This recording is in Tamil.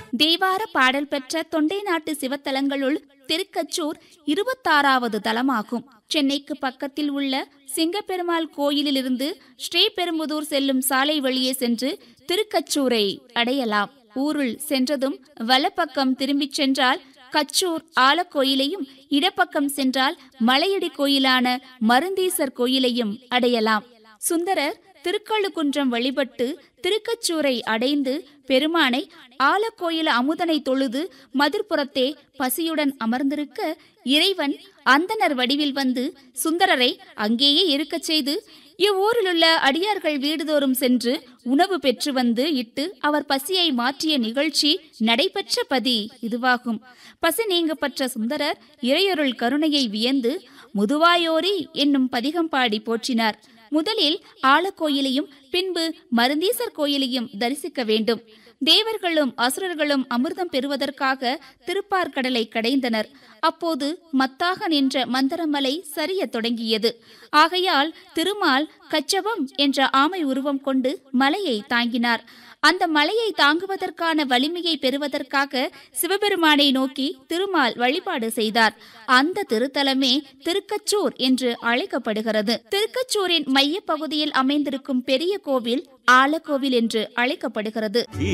தேவார பாடல் பெற்ற தொண்டை நாட்டு சிவத்தலங்களுள் திருக்கச்சூர் இருபத்தாறாவது தலமாகும் சென்னைக்கு பக்கத்தில் உள்ள சிங்கப்பெருமாள் கோயிலிலிருந்து ஸ்ரீபெரும்புதூர் செல்லும் சாலை வழியே சென்று திருக்கச்சூரை அடையலாம் ஊருள் சென்றதும் வலப்பக்கம் திரும்பிச் சென்றால் கச்சூர் ஆலக்கோயிலையும் இடப்பக்கம் சென்றால் மலையடி கோயிலான மருந்தீசர் கோயிலையும் அடையலாம் சுந்தரர் திருக்கழுக்குன்றம் வழிபட்டு திருக்கச்சூரை அடைந்து பெருமானை ஆலக்கோயில் அமுதனை தொழுது மதுர்புறத்தே பசியுடன் அமர்ந்திருக்க இறைவன் அந்தனர் வடிவில் வந்து சுந்தரரை அங்கேயே இருக்கச் செய்து இவ்வூரிலுள்ள அடியார்கள் வீடுதோறும் சென்று உணவு பெற்று வந்து இட்டு அவர் பசியை மாற்றிய நிகழ்ச்சி நடைபெற்ற பதி இதுவாகும் பசி நீங்கப்பட்ட சுந்தரர் இறையொருள் கருணையை வியந்து முதுவாயோரி என்னும் பதிகம் பாடி போற்றினார் முதலில் ஆலக்கோயிலையும் பின்பு மருந்தீசர் கோயிலையும் தரிசிக்க வேண்டும் தேவர்களும் அசுரர்களும் அமிர்தம் பெறுவதற்காக திருப்பார்கடலை கடைந்தனர் அப்போது மத்தாக நின்ற மந்தரமலை சரியத் தொடங்கியது ஆகையால் திருமால் கச்சபம் என்ற ஆமை உருவம் கொண்டு மலையை தாங்கினார் அந்த மலையை தாங்குவதற்கான வலிமையை பெறுவதற்காக சிவபெருமானை நோக்கி திருமால் வழிபாடு செய்தார் அந்த திருத்தலமே திருக்கச்சூர் என்று அழைக்கப்படுகிறது திருக்கச்சூரின் மைய பகுதியில் அமைந்திருக்கும் பெரிய கோவில் ஆலக்கோவில் என்று அழைக்கப்படுகிறது